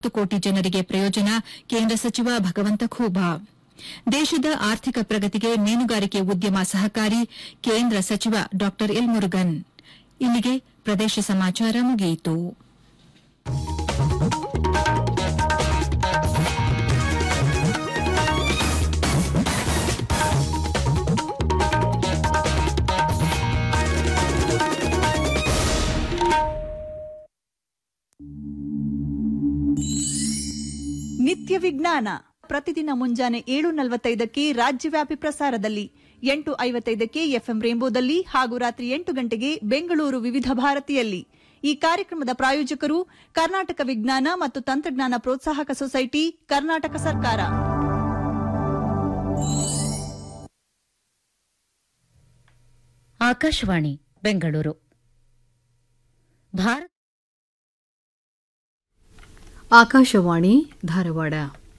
ಹತ್ತು ಕೋಟಿ ಜನರಿಗೆ ಪ್ರಯೋಜನ ಕೇಂದ್ರ ಸಚಿವ ಭಗವಂತ ಖೂಬಾ ದೇಶದ ಆರ್ಥಿಕ ಪ್ರಗತಿಗೆ ಮೀನುಗಾರಿಕೆ ಉದ್ಯಮ ಸಹಕಾರಿ ಕೇಂದ್ರ ಸಚಿವ ಡಾ ಎಲ್ ಮುರುಗನ್ ಇಲ್ಲಿಗೆ ಪ್ರದೇಶ ಸಮಾಚಾರ ಮುಗಿಯಿತು ನಿತ್ಯ ವಿಜ್ಞಾನ ಪ್ರತಿದಿನ ಮುಂಜಾನೆ ಏಳು ನಲವತ್ತೈದಕ್ಕೆ ರಾಜ್ಯವ್ಯಾಪಿ ಪ್ರಸಾರದಲ್ಲಿ ಎಂಟು ಐವತ್ತೈದಕ್ಕೆ ಎಫ್ಎಂ ರೇಂಬೋದಲ್ಲಿ ಹಾಗೂ ರಾತ್ರಿ ಎಂಟು ಗಂಟೆಗೆ ಬೆಂಗಳೂರು ವಿವಿಧ ಭಾರತಿಯಲ್ಲಿ ಈ ಕಾರ್ಯಕ್ರಮದ ಪ್ರಾಯೋಜಕರು ಕರ್ನಾಟಕ ವಿಜ್ಞಾನ ಮತ್ತು ತಂತ್ರಜ್ಞಾನ ಪ್ರೋತ್ಸಾಹಕ ಸೊಸೈಟಿ ಕರ್ನಾಟಕ ಸರ್ಕಾರ ಆಕಾಶವಾಣಿ ಬೆಂಗಳೂರು ಭಾರತ ಆಕಾಶವಾಣಿ ಧಾರವಾಡ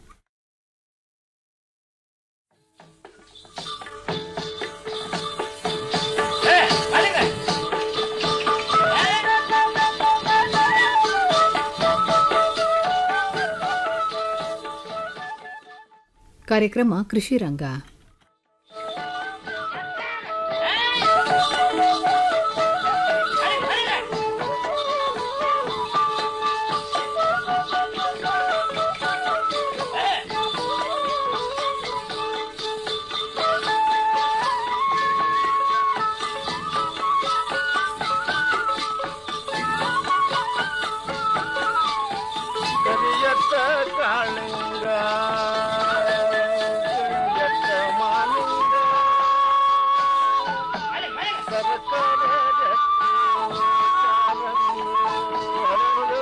ಕಾರ್ಯಕ್ರಮ ಕೃಷಿ ರಂಗ ಕರಿಯತ್ತ ಕಾಳಿಂಗ ಕರಿಯತ್ತ ಮಾಲಿಂಗ ಸರಸರ ರತ್ನ ಕಾರಂಗಿ ಹರಳು.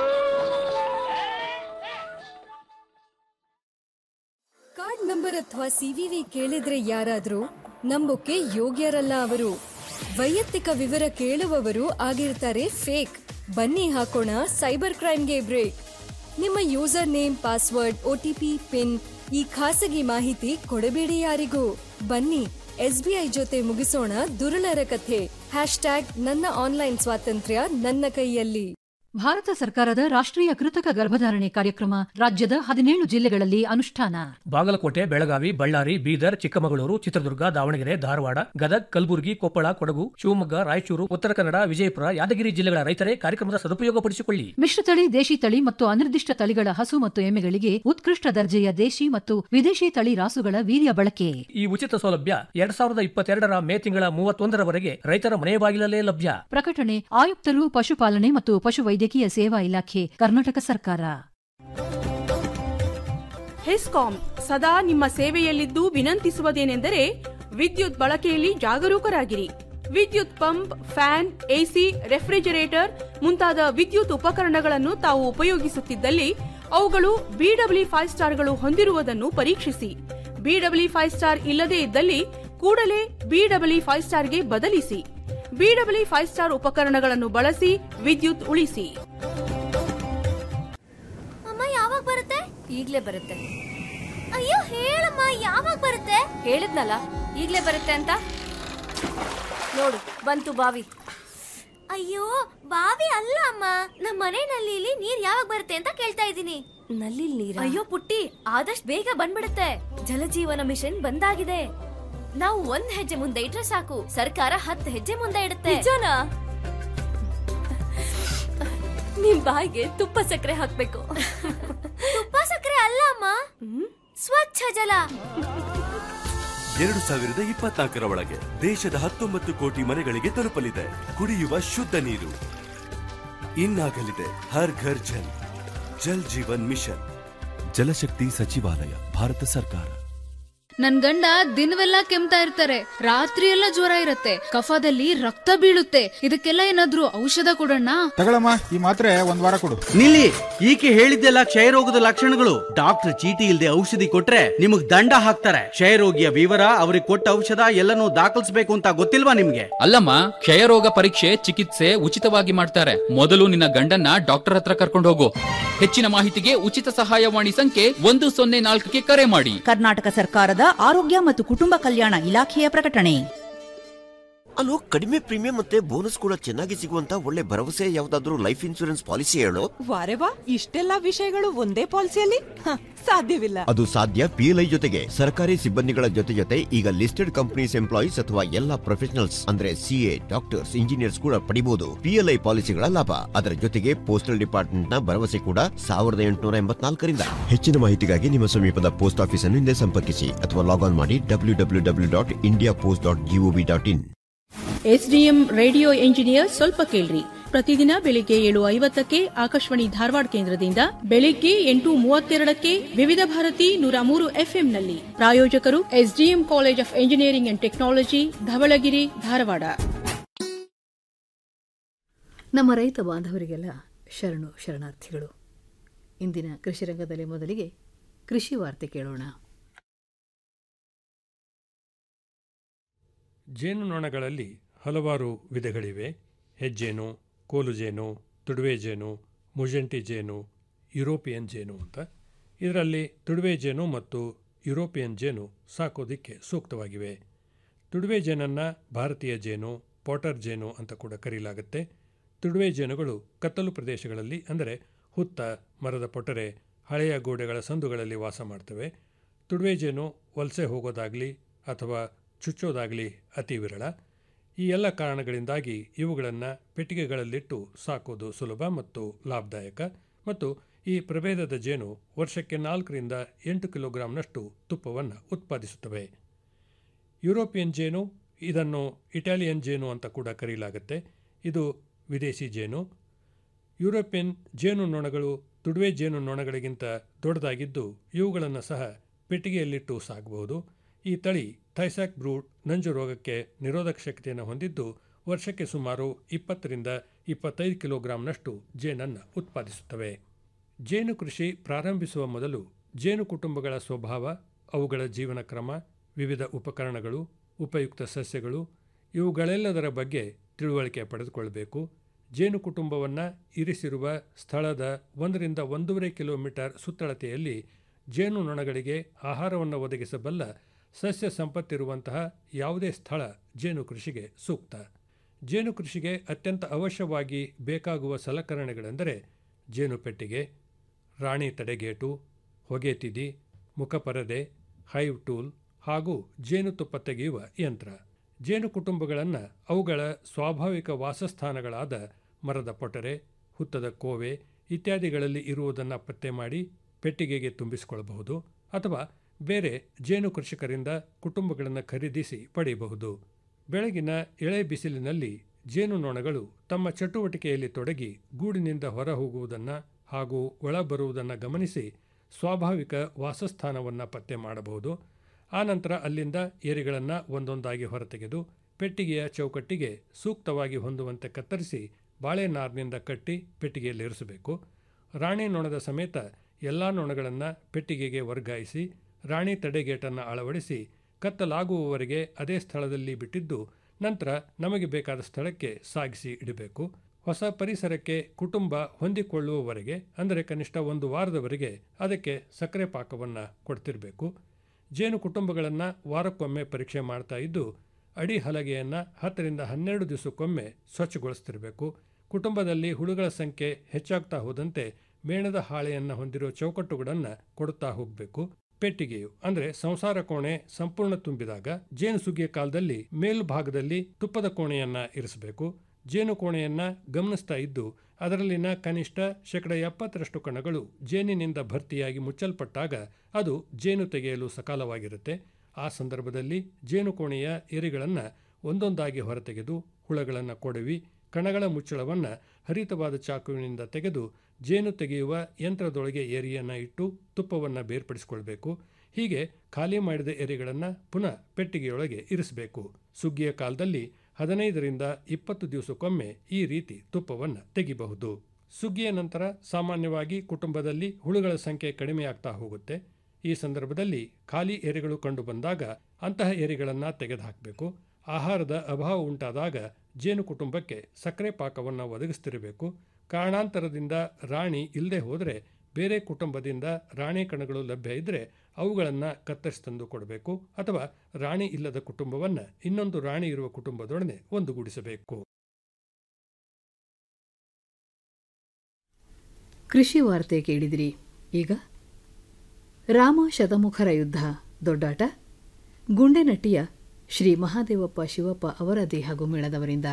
ಕಾರ್ಡ್ ನಂಬರ್ ಅಥವಾ ಸಿವಿವಿ ಕೇಳಿದ್ರೆ ಯಾರಾದ್ರೂ ನಂಬೋಕೆ ಯೋಗ್ಯರಲ್ಲ ಅವರು ವೈಯಕ್ತಿಕ ವಿವರ ಕೇಳುವವರು ಆಗಿರ್ತಾರೆ ಫೇಕ್ ಬನ್ನಿ ಹಾಕೋಣ ಸೈಬರ್ ಕ್ರೈಮ್ಗೆ ಬ್ರೇಕ್ ನಿಮ್ಮ username password OTP PIN ಈ ಖಾಸಗಿ ಮಾಹಿತಿ ಕೊಡಬೇಡಿ ಯಾರಿಗೂ ಬನ್ನಿ ಎಸ್ಬಿಐ ಜೊತೆ ಮುಗಿಸೋಣ ದುರುಳರ ಕಥೆ ಹ್ಯಾಶ್ ಟ್ಯಾಗ್ ನನ್ನ ಆನ್ಲೈನ್ ಸ್ವಾತಂತ್ರ್ಯ ನನ್ನ ಕೈಯಲ್ಲಿ ಭಾರತ ಸರ್ಕಾರದ ರಾಷ್ಟ್ರೀಯ ಕೃತಕ ಗರ್ಭಧಾರಣೆ ಕಾರ್ಯಕ್ರಮ ರಾಜ್ಯದ ಹದಿನೇಳು ಜಿಲ್ಲೆಗಳಲ್ಲಿ ಅನುಷ್ಠಾನ ಬಾಗಲಕೋಟೆ ಬೆಳಗಾವಿ ಬಳ್ಳಾರಿ ಬೀದರ್ ಚಿಕ್ಕಮಗಳೂರು ಚಿತ್ರದುರ್ಗ ದಾವಣಗೆರೆ ಧಾರವಾಡ ಗದಗ್ ಕಲಬುರಗಿ ಕೊಪ್ಪಳ ಕೊಡಗು ಶಿವಮೊಗ್ಗ ರಾಯಚೂರು ಉತ್ತರ ಕನ್ನಡ ವಿಜಯಪುರ ಯಾದಗಿರಿ ಜಿಲ್ಲೆಗಳ ರೈತರೇ ಕಾರ್ಯಕ್ರಮದ ಸದುಪಯೋಗಪಡಿಸಿಕೊಳ್ಳಿ ಮಿಶ್ರತಳಿ ದೇಶಿ ತಳಿ ಮತ್ತು ಅನಿರ್ದಿಷ್ಟ ತಳಿಗಳ ಹಸು ಮತ್ತು ಎಮ್ಮೆಗಳಿಗೆ ಉತ್ಕೃಷ್ಟ ದರ್ಜೆಯ ದೇಶಿ ಮತ್ತು ವಿದೇಶಿ ತಳಿ ರಾಸುಗಳ ವೀರ್ಯ ಬಳಕೆ ಈ ಉಚಿತ ಸೌಲಭ್ಯ ಎರಡ್ ಸಾವಿರದ ಇಪ್ಪತ್ತೆರಡರ ಮೇ ತಿಂಗಳ ಮೂವತ್ತೊಂದರವರೆಗೆ ರೈತರ ಮನೆ ಬಾಗಿಲಲ್ಲೇ ಲಭ್ಯ ಪ್ರಕಟಣೆ ಆಯುಕ್ತರು ಪಶುಪಾಲನೆ ಮತ್ತು ಪಶುವೈದ್ಯಕೀಯ ಸೇವಾ ಇಲಾಖೆ ಕರ್ನಾಟಕ ಸರ್ಕಾರ ಹೆಸ್ಕಾಂ ಸದಾ ನಿಮ್ಮ ಸೇವೆಯಲ್ಲಿದ್ದು ವಿನಂತಿಸುವುದೇನೆಂದರೆ ವಿದ್ಯುತ್ ಬಳಕೆಯಲ್ಲಿ ಜಾಗರೂಕರಾಗಿರಿ ವಿದ್ಯುತ್ ಪಂಪ್ ಫ್ಯಾನ್ ಎಸಿ ರೆಫ್ರಿಜರೇಟರ್ ಮುಂತಾದ ವಿದ್ಯುತ್ ಉಪಕರಣಗಳನ್ನು ತಾವು ಉಪಯೋಗಿಸುತ್ತಿದ್ದಲ್ಲಿ ಅವುಗಳು ಬಿಡಬ್ಲ್ಯೂ ಫೈವ್ ಸ್ಟಾರ್ಗಳು ಹೊಂದಿರುವುದನ್ನು ಪರೀಕ್ಷಿಸಿ ಬಿಡಬ್ಲ್ಯೂ ಫೈವ್ ಸ್ಟಾರ್ ಇಲ್ಲದೇ ಇದ್ದಲ್ಲಿ ಕೂಡಲೇ ಬಿಡಬ್ಲ್ಯೂ ಫೈವ್ ಸ್ಟಾರ್ಗೆ ಬದಲಿಸಿ ಬಿಡಬ್ಲ್ಯೂ ಫೈವ್ ಸ್ಟಾರ್ ಉಪಕರಣಗಳನ್ನು ಬಳಸಿ ವಿದ್ಯುತ್ ಉಳಿಸಿ ಅಮ್ಮ ಯಾವಾಗ ಬರುತ್ತೆ ಈಗ್ಲೇ ಬರುತ್ತೆ ಅಯ್ಯೋ ಹೇಳಮ್ಮ ಯಾವಾಗ ಬರುತ್ತೆ ಹೇಳಿದ್ನಲ್ಲ ಈಗ್ಲೇ ಬರುತ್ತೆ ಅಂತ ನೋಡು ಬಂತು ಬಾವಿ ಅಯ್ಯೋ ಬಾವಿ ಅಲ್ಲ ಅಮ್ಮ ನಮ್ಮ ಮನೆ ನಲ್ಲಿಲಿ ನೀರ್ ಯಾವಾಗ ಬರುತ್ತೆ ಅಂತ ಕೇಳ್ತಾ ಇದ್ದೀನಿ ನಲ್ಲಿ ನೀರ ಅಯ್ಯೋ ಪುಟ್ಟಿ ಆದಷ್ಟು ಬೇಗ ಬಂದ್ಬಿಡುತ್ತೆ ಜಲಜೀವನ ಮಿಷನ್ ಬಂದಾಗಿದೆ ನಾವು ಒಂದ್ ಹೆಜ್ಜೆ ಮುಂದೆ ಇಟ್ರೆ ಸಾಕು ಸರ್ಕಾರ ಹತ್ತು ಹೆಜ್ಜೆ ಮುಂದೆ ಇಡುತ್ತೆ ನಿಜನಾ ನಿಮ್ ಬಾಯಿಗೆ ತುಪ್ಪ ಸಕ್ಕರೆ ಹಾಕ್ಬೇಕು ತುಪ್ಪ ಸಕ್ಕರೆ ಅಲ್ಲ ಅಮ್ಮ ಸ್ವಚ್ಛ ಜಲ ಎರಡು ಸಾವಿರದ ಇಪ್ಪತ್ನಾಲ್ಕರ ಒಳಗೆ ದೇಶದ ಹತ್ತೊಂಬತ್ತು ಕೋಟಿ ಮನೆಗಳಿಗೆ ತಲುಪಲಿದೆ ಕುಡಿಯುವ ಶುದ್ಧ ನೀರು ಇನ್ನಾಗಲಿದೆ ಹರ್ ಘರ್ ಜಲ್ ಜಲ್ ಜೀವನ್ ಮಿಷನ್ ಜಲಶಕ್ತಿ ಸಚಿವಾಲಯ ಭಾರತ ಸರ್ಕಾರ ನನ್ ಗಂಡ ದಿನವೆಲ್ಲ ಕೆಮ್ತಾ ಇರ್ತಾರೆ ರಾತ್ರಿ ಎಲ್ಲ ಜ್ವರ ಇರತ್ತೆ ಕಫದಲ್ಲಿ ರಕ್ತ ಬೀಳುತ್ತೆ ಇದಕ್ಕೆಲ್ಲ ಏನಾದ್ರೂ ಔಷಧ ಕೊಡೋಣ ತಗೊಳಮ್ಮ ಈ ಮಾತ್ರೆ ಒಂದ್ ವಾರ ಕೊಡು ನಿಲ್ಲಿ ಈಕೆ ಹೇಳಿದ್ದೆಲ್ಲ ಕ್ಷಯರೋಗದ ಲಕ್ಷಣಗಳು ಡಾಕ್ಟರ್ ಚೀಟಿ ಇಲ್ಲದೆ ಔಷಧಿ ಕೊಟ್ರೆ ನಿಮಗ್ ದಂಡ ಹಾಕ್ತಾರೆ ಕ್ಷಯರೋಗಿಯ ವಿವರ ಅವ್ರಿಗೆ ಕೊಟ್ಟ ಔಷಧ ಎಲ್ಲನೂ ದಾಖಲಿಸಬೇಕು ಅಂತ ಗೊತ್ತಿಲ್ವಾ ನಿಮ್ಗೆ ಅಲ್ಲಮ್ಮ ಕ್ಷಯರೋಗ ಪರೀಕ್ಷೆ ಚಿಕಿತ್ಸೆ ಉಚಿತವಾಗಿ ಮಾಡ್ತಾರೆ ಮೊದಲು ನಿನ್ನ ಗಂಡನ್ನ ಡಾಕ್ಟರ್ ಹತ್ರ ಕರ್ಕೊಂಡು ಹೋಗು ಹೆಚ್ಚಿನ ಮಾಹಿತಿಗೆ ಉಚಿತ ಸಹಾಯವಾಣಿ ಸಂಖ್ಯೆ ಒಂದು ಸೊನ್ನೆ ನಾಲ್ಕಕ್ಕೆ ಕರೆ ಮಾಡಿ ಕರ್ನಾಟಕ ಸರ್ಕಾರದ ಆರೋಗ್ಯ ಮತ್ತು ಕುಟುಂಬ ಕಲ್ಯಾಣ ಇಲಾಖೆಯ ಪ್ರಕಟಣೆ ಅಲ್ಲೋ ಕಡಿಮೆ ಪ್ರೀಮಿಯಂ ಮತ್ತೆ ಬೋನಸ್ ಕೂಡ ಚೆನ್ನಾಗಿ ಸಿಗುವಂತ ಒಳ್ಳೆ ಭರವಸೆ ಯಾವ್ದಾದ್ರು ಲೈಫ್ ಇನ್ಶೂರೆನ್ಸ್ ಪಾಲಿಸಿ ಹೇಳು ವಾರೆ ವಾ ಇಷ್ಟೆಲ್ಲಾ ವಿಷಯಗಳು ಒಂದೇ ಪಾಲಿಸಿಯಲ್ಲಿ ಹ, ಸಾಧ್ಯವಿಲ್ಲ ಅದು ಸಾಧ್ಯ ಪಿಎಲ್ಐ ಜೊತೆಗೆ ಸರ್ಕಾರಿ ಸಿಬ್ಬಂದಿಗಳ ಜೊತೆ ಜೊತೆ ಈಗ ಲಿಸ್ಟೆಡ್ ಕಂಪನೀಸ್ ಎಂಪ್ಲಾಯೀಸ್ ಅಥವಾ ಎಲ್ಲಾ ಪ್ರೊಫೆಷನಲ್ಸ್ ಅಂದ್ರೆ ಸಿಎ ಡಾಕ್ಟರ್ಸ್ ಇಂಜಿನಿಯರ್ಸ್ ಕೂಡ ಪಡಿಬಹುದು ಪಿಎಲ್ಐ ಪಾಲಿಸಿಗಳ ಲಾಭ ಅದರ ಜೊತೆಗೆ ಪೋಸ್ಟಲ್ ಡಿಪಾರ್ಟ್ಮೆಂಟ್ ನ ಭರವಸೆ ಕೂಡ ಸಾವಿರದ ಎಂಟುನೂರ ಎಂಬತ್ನಾಲ್ಕರಿಂದ ಹೆಚ್ಚಿನ ಮಾಹಿತಿಗಾಗಿ ನಿಮ್ಮ ಸಮೀಪದ ಪೋಸ್ಟ್ ಆಫೀಸ್ ಅನ್ನು ಹಿಂದೆ ಸಂಪರ್ಕಿಸಿ ಅಥವಾ ಲಾಗ್ ಆನ್ ಮಾಡಿ W W W dot India post dot GOV dot in SDM radio engineer ಸ್ವಲ್ಪ ಕೇಳ್ರಿ ಪ್ರತಿದಿನ ಬೆಳಿಗ್ಗೆ ಏಳು ಐವತ್ತಕ್ಕೆ ಆಕಾಶವಾಣಿ ಧಾರವಾಡ ಕೇಂದ್ರದಿಂದ ಬೆಳಿಗ್ಗೆ ಎಂಟು ಮೂವತ್ತೆರಡಕ್ಕೆ ವಿವಿಧ ಭಾರತಿ ನೂರ ಮೂರು ಎಫ್ಎಂನಲ್ಲಿ ಪ್ರಾಯೋಜಕರು SDM college of engineering and technology Dhavalagiri Dharwad ನಮ್ಮ ರೈತ ಬಾಂಧವರಿಗೆಲ್ಲ ಶರಣು ಶರಣಾರ್ಥಿಗಳು ಇಂದಿನ ಕೃಷಿ ರಂಗದಲ್ಲಿ ಮೊದಲಿಗೆ ಕೃಷಿ ವಾರ್ತೆ ಕೇಳೋಣ ಜೇನುನೊಣಗಳಲ್ಲಿ ಹಲವಾರು ವಿಧಗಳಿವೆ ಹೆಜ್ಜೇನು ಕೋಲುಜೇನು ತುಡುವೆ ಜೇನು ಮುಜೆಂಟಿ ಜೇನು ಯುರೋಪಿಯನ್ ಜೇನು ಅಂತ ಇದರಲ್ಲಿ ತುಡುವೆ ಜೇನು ಮತ್ತು ಯುರೋಪಿಯನ್ ಜೇನು ಸಾಕೋದಿಕ್ಕೆ ಸೂಕ್ತವಾಗಿವೆ ತುಡುವೆ ಜೇನನ್ನು ಭಾರತೀಯ ಜೇನು ಪಾಟರ್ ಜೇನು ಅಂತ ಕೂಡ ಕರೆಯಲಾಗುತ್ತೆ ತುಡುವೆ ಜೇನುಗಳು ಕತ್ತಲು ಪ್ರದೇಶಗಳಲ್ಲಿ ಅಂದರೆ ಹುತ್ತ ಮರದ ಪೊಟರೆ ಹಳೆಯ ಗೋಡೆಗಳ ಸಂದುಗಳಲ್ಲಿ ವಾಸ ಮಾಡ್ತವೆ ತುಡುವೆ ಜೇನು ವಲಸೆ ಹೋಗೋದಾಗಲಿ ಅಥವಾ ಚುಚ್ಚೋದಾಗಲಿ ಅತಿ ವಿರಳ ಈ ಎಲ್ಲ ಕಾರಣಗಳಿಂದಾಗಿ ಇವುಗಳನ್ನು ಪೆಟ್ಟಿಗೆಗಳಲ್ಲಿಟ್ಟು ಸಾಕೋದು ಸುಲಭ ಮತ್ತು ಲಾಭದಾಯಕ ಮತ್ತು ಈ ಪ್ರಭೇದದ ಜೇನು ವರ್ಷಕ್ಕೆ ನಾಲ್ಕರಿಂದ ಎಂಟು ಕಿಲೋಗ್ರಾಂನಷ್ಟು ತುಪ್ಪವನ್ನು ಉತ್ಪಾದಿಸುತ್ತವೆ ಯುರೋಪಿಯನ್ ಜೇನು ಇದನ್ನು ಇಟಾಲಿಯನ್ ಜೇನು ಅಂತ ಕೂಡ ಕರೆಯಲಾಗುತ್ತೆ ಇದು ವಿದೇಶಿ ಜೇನು ಯುರೋಪಿಯನ್ ಜೇನು ನೊಣಗಳು ತುಡುವೆ ಜೇನು ನೊಣಗಳಿಗಿಂತ ದೊಡ್ಡದಾಗಿದ್ದು ಇವುಗಳನ್ನು ಸಹ ಪೆಟ್ಟಿಗೆಯಲ್ಲಿಟ್ಟು ಸಾಕಬಹುದು ಈ ತಳಿ ಥೈಸಾಕ್ ಬ್ರೂಡ್ ನಂಜು ರೋಗಕ್ಕೆ ನಿರೋಧಕ ಶಕ್ತಿಯನ್ನು ಹೊಂದಿದ್ದು ವರ್ಷಕ್ಕೆ ಸುಮಾರು ಇಪ್ಪತ್ತರಿಂದ ಇಪ್ಪತ್ತೈದು ಕಿಲೋಗ್ರಾಂನಷ್ಟು ಜೇನನ್ನು ಉತ್ಪಾದಿಸುತ್ತವೆ ಜೇನು ಕೃಷಿ ಪ್ರಾರಂಭಿಸುವ ಮೊದಲು ಜೇನು ಕುಟುಂಬಗಳ ಸ್ವಭಾವ ಅವುಗಳ ಜೀವನ ಕ್ರಮ ವಿವಿಧ ಉಪಕರಣಗಳು ಉಪಯುಕ್ತ ಸಸ್ಯಗಳು ಇವುಗಳೆಲ್ಲದರ ಬಗ್ಗೆ ತಿಳುವಳಿಕೆ ಪಡೆದುಕೊಳ್ಳಬೇಕು ಜೇನು ಕುಟುಂಬವನ್ನು ಇರಿಸಿರುವ ಸ್ಥಳದ ಒಂದರಿಂದ ಒಂದೂವರೆ ಕಿಲೋಮೀಟರ್ ಸುತ್ತಳತೆಯಲ್ಲಿ ಜೇನು ನೊಣಗಳಿಗೆ ಆಹಾರವನ್ನು ಒದಗಿಸಬಲ್ಲ ಸಸ್ಯ ಸಂಪತ್ತಿರುವಂತಹ ಯಾವುದೇ ಸ್ಥಳ ಜೇನು ಕೃಷಿಗೆ ಸೂಕ್ತ ಜೇನು ಕೃಷಿಗೆ ಅತ್ಯಂತ ಅವಶ್ಯವಾಗಿ ಬೇಕಾಗುವ ಸಲಕರಣೆಗಳೆಂದರೆ ಜೇನು ಪೆಟ್ಟಿಗೆ ರಾಣಿ ತಡೆಗೇಟು ಹೊಗೆ ತಿದಿ ಮುಖಪರದೆ ಹೈವ್ ಟೂಲ್ ಹಾಗೂ ಜೇನುತುಪ್ಪ ತೆಗೆಯುವ ಯಂತ್ರ ಜೇನು ಕುಟುಂಬಗಳನ್ನು ಅವುಗಳ ಸ್ವಾಭಾವಿಕ ವಾಸಸ್ಥಾನಗಳಾದ ಮರದ ಪೊಟರೆ ಹುತ್ತದ ಕೋವೆ ಇತ್ಯಾದಿಗಳಲ್ಲಿ ಇರುವುದನ್ನು ಪತ್ತೆ ಮಾಡಿ ಪೆಟ್ಟಿಗೆಗೆ ತುಂಬಿಸಿಕೊಳ್ಳಬಹುದು ಅಥವಾ ಬೇರೆ ಜೇನು ಕೃಷಿಕರಿಂದ ಕುಟುಂಬಗಳನ್ನು ಖರೀದಿಸಿ ಪಡೆಯಬಹುದು ಬೆಳಗಿನ ಎಳೆ ಬಿಸಿಲಿನಲ್ಲಿ ಜೇನು ನೊಣಗಳು ತಮ್ಮ ಚಟುವಟಿಕೆಯಲ್ಲಿ ತೊಡಗಿ ಗೂಡಿನಿಂದ ಹೊರ ಹೋಗುವುದನ್ನು ಹಾಗೂ ಒಳ ಬರುವುದನ್ನು ಗಮನಿಸಿ ಸ್ವಾಭಾವಿಕ ವಾಸಸ್ಥಾನವನ್ನು ಪತ್ತೆ ಮಾಡಬಹುದು ಆನಂತರ ಅಲ್ಲಿಂದ ಏರಿಗಳನ್ನು ಒಂದೊಂದಾಗಿ ಹೊರತೆಗೆದು ಪೆಟ್ಟಿಗೆಯ ಚೌಕಟ್ಟಿಗೆ ಸೂಕ್ತವಾಗಿ ಹೊಂದುವಂತೆ ಕತ್ತರಿಸಿ ಬಾಳೆನಾರಿನಿಂದ ಕಟ್ಟಿ ಪೆಟ್ಟಿಗೆಯಲ್ಲಿ ಇರಿಸಬೇಕು ರಾಣಿ ನೊಣದ ಸಮೇತ ಎಲ್ಲ ನೊಣಗಳನ್ನು ಪೆಟ್ಟಿಗೆಗೆ ವರ್ಗಾಯಿಸಿ ರಾಣಿ ತಡೆಗೇಟನ್ನು ಅಳವಡಿಸಿ ಕತ್ತಲಾಗುವವರೆಗೆ ಅದೇ ಸ್ಥಳದಲ್ಲಿ ಬಿಟ್ಟಿದ್ದು ನಂತರ ನಮಗೆ ಬೇಕಾದ ಸ್ಥಳಕ್ಕೆ ಸಾಗಿಸಿ ಇಡಬೇಕು ಹೊಸ ಪರಿಸರಕ್ಕೆ ಕುಟುಂಬ ಹೊಂದಿಕೊಳ್ಳುವವರೆಗೆ ಅಂದರೆ ಕನಿಷ್ಠ ಒಂದು ವಾರದವರೆಗೆ ಅದಕ್ಕೆ ಸಕ್ಕರೆ ಪಾಕವನ್ನು ಕೊಡ್ತಿರಬೇಕು ಜೇನು ಕುಟುಂಬಗಳನ್ನು ವಾರಕ್ಕೊಮ್ಮೆ ಪರೀಕ್ಷೆ ಮಾಡ್ತಾ ಇದ್ದು ಅಡಿ ಹಲಗೆಯನ್ನು ಹತ್ತರಿಂದ ಹನ್ನೆರಡು ದಿವಸಕ್ಕೊಮ್ಮೆ ಸ್ವಚ್ಛಗೊಳಿಸ್ತಿರಬೇಕು ಕುಟುಂಬದಲ್ಲಿ ಹುಳುಗಳ ಸಂಖ್ಯೆ ಹೆಚ್ಚಾಗ್ತಾ ಹೋದಂತೆ ಮೇಣದ ಹಾಳೆಯನ್ನು ಹೊಂದಿರೋ ಚೌಕಟ್ಟುಗಳನ್ನು ಕೊಡುತ್ತಾ ಹೋಗಬೇಕು ಪೆಟ್ಟಿಗೆಯು ಅಂದರೆ ಸಂಸಾರ ಕೋಣೆ ಸಂಪೂರ್ಣ ತುಂಬಿದಾಗ ಜೇನು ಸುಗ್ಗಿಯ ಕಾಲದಲ್ಲಿ ಮೇಲ್ಭಾಗದಲ್ಲಿ ತುಪ್ಪದ ಕೋಣೆಯನ್ನ ಇರಿಸಬೇಕು ಜೇನು ಕೋಣೆಯನ್ನ ಗಮನಿಸ್ತಾ ಇದ್ದು ಅದರಲ್ಲಿನ ಕನಿಷ್ಠ ಶೇಕಡ ಎಪ್ಪತ್ತರಷ್ಟು ಕಣಗಳು ಜೇನಿನಿಂದ ಭರ್ತಿಯಾಗಿ ಮುಚ್ಚಲ್ಪಟ್ಟಾಗ ಅದು ಜೇನು ತೆಗೆಯಲು ಸಕಾಲವಾಗಿರುತ್ತೆ ಆ ಸಂದರ್ಭದಲ್ಲಿ ಜೇನು ಕೋಣೆಯ ಎರಿಗಳನ್ನು ಒಂದೊಂದಾಗಿ ಹೊರತೆಗೆದು ಹುಳಗಳನ್ನು ಕೊಡವಿ ಕಣಗಳ ಮುಚ್ಚಳವನ್ನು ಹರಿತವಾದ ಚಾಕುವಿನಿಂದ ತೆಗೆದು ಜೇನು ತೆಗೆಯುವ ಯಂತ್ರದೊಳಗೆ ಏರಿಯನ್ನು ಇಟ್ಟು ತುಪ್ಪವನ್ನು ಬೇರ್ಪಡಿಸಿಕೊಳ್ಬೇಕು ಹೀಗೆ ಖಾಲಿ ಮಾಡಿದ ಎರೆಗಳನ್ನು ಪುನಃ ಪೆಟ್ಟಿಗೆಯೊಳಗೆ ಇರಿಸಬೇಕು ಸುಗ್ಗಿಯ ಕಾಲದಲ್ಲಿ ಹದಿನೈದರಿಂದ ಇಪ್ಪತ್ತು ದಿವಸಕ್ಕೊಮ್ಮೆ ಈ ರೀತಿ ತುಪ್ಪವನ್ನು ತೆಗಿಬಹುದು ಸುಗ್ಗಿಯ ನಂತರ ಸಾಮಾನ್ಯವಾಗಿ ಕುಟುಂಬದಲ್ಲಿ ಹುಳುಗಳ ಸಂಖ್ಯೆ ಕಡಿಮೆಯಾಗ್ತಾ ಹೋಗುತ್ತೆ ಈ ಸಂದರ್ಭದಲ್ಲಿ ಖಾಲಿ ಎರೆಗಳು ಕಂಡು ಬಂದಾಗ ಅಂತಹ ಎರೆಗಳನ್ನು ತೆಗೆದುಹಾಕಬೇಕು ಆಹಾರದ ಅಭಾವ ಉಂಟಾದಾಗ ಜೇನು ಕುಟುಂಬಕ್ಕೆ ಸಕ್ಕರೆ ಪಾಕವನ್ನು ಒದಗಿಸ್ತಿರಬೇಕು ಕಾರಣಾಂತರದಿಂದ ರಾಣಿ ಇಲ್ಲದೆ ಹೋದರೆ ಬೇರೆ ಕುಟುಂಬದಿಂದ ರಾಣಿ ಕಣಗಳು ಲಭ್ಯ ಇದ್ದರೆ ಅವುಗಳನ್ನು ಕತ್ತರಿಸಿ ತಂದು ಕೊಡಬೇಕು ಅಥವಾ ರಾಣಿ ಇಲ್ಲದ ಕುಟುಂಬವನ್ನು ಇನ್ನೊಂದು ರಾಣಿ ಇರುವ ಕುಟುಂಬದೊಡನೆ ಒಂದುಗೂಡಿಸಬೇಕು ಕೃಷಿ ವಾರ್ತೆ ಕೇಳಿದಿರಿ ಈಗ ರಾಮ ಶತಮುಖರ ಯುದ್ಧ ದೊಡ್ಡಾಟ ಗುಂಡೆನಟ್ಟಿಯ ಶ್ರೀ ಮಹಾದೇವಪ್ಪ ಶಿವಪ್ಪ ಅವರದಿ ಹಾಗೂ ಮೇಳದವರಿಂದ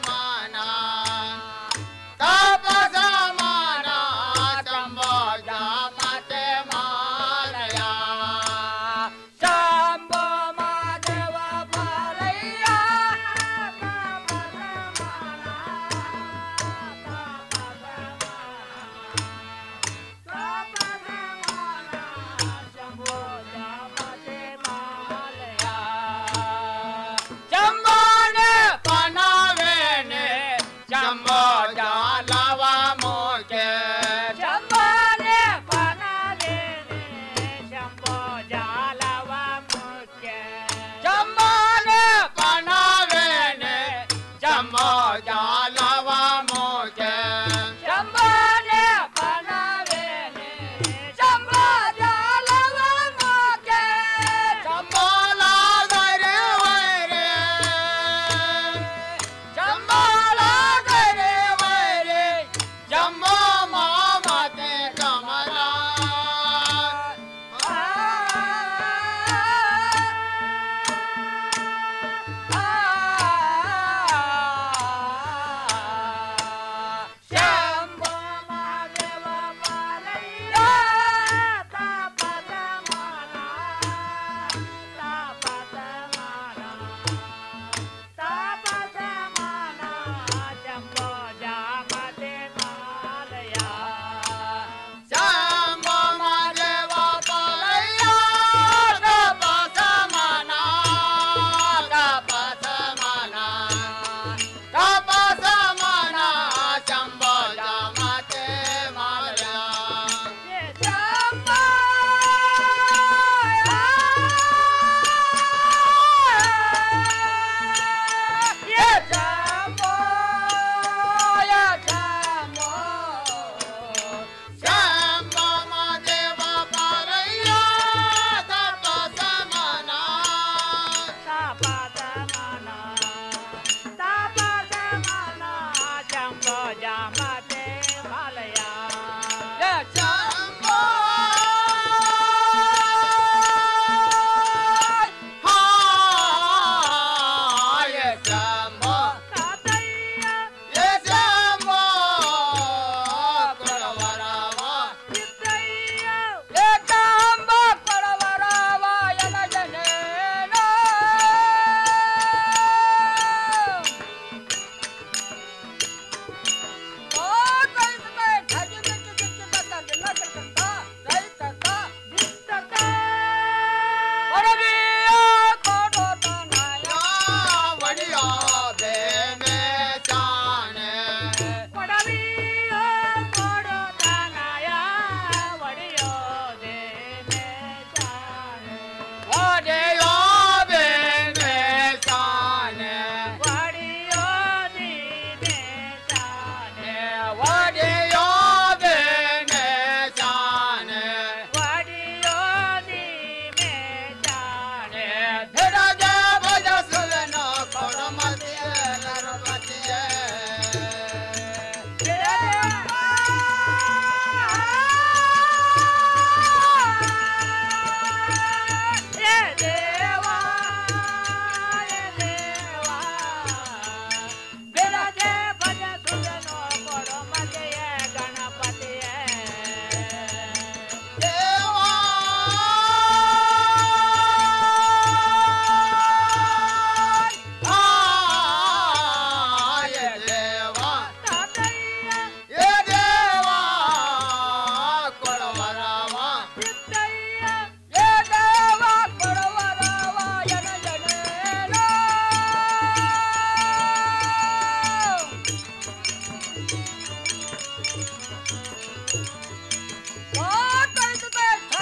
ಸಮಾನ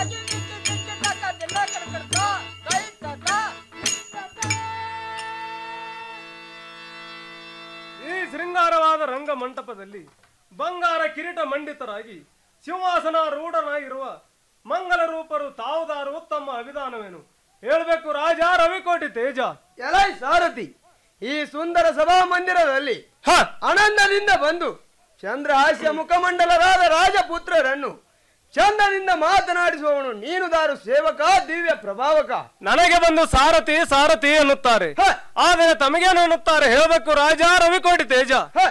ಈ ಶೃಂಗಾರವಾದ ರಂಗ ಮಂಟಪದಲ್ಲಿ ಬಂಗಾರ ಕಿರೀಟ ಮಂಡಿತರಾಗಿ ಸಿಂಹಾಸನ ರೂಢನಾಗಿರುವ ಮಂಗಲ ರೂಪರು ತಾವುದಾರು ತಮ್ಮ ಅಭಿಧಾನವೇನು ಹೇಳ್ಬೇಕು ರಾಜ ರವಿಕೋಟಿ ತೇಜ ಎಲೈ ಸಾರಥಿ ಈ ಸುಂದರ ಸಭಾ ಮಂದಿರದಲ್ಲಿ ಆನಂದದಿಂದ ಬಂದು ಚಂದ್ರಹಾಸ್ಯ ಮುಖಮಂಡಲರಾದ ರಾಜಪುತ್ರರನ್ನು ಚಂದದಿಂದ ಮಾತನಾಡಿಸುವವನು ನೀನು ದಾರು ಸೇವಕ ದಿವ್ಯ ಪ್ರಭಾವಕ ನನಗೆ ಬಂದು ಸಾರಥಿ ಸಾರಥಿ ಎನ್ನುತ್ತಾರೆ ಆದರೆ ತಮಗೇನು ಅನ್ನುತ್ತಾರೆ ಹೇಳಬೇಕು ರಾಜ ರವಿಕೋಟಿ ತೇಜ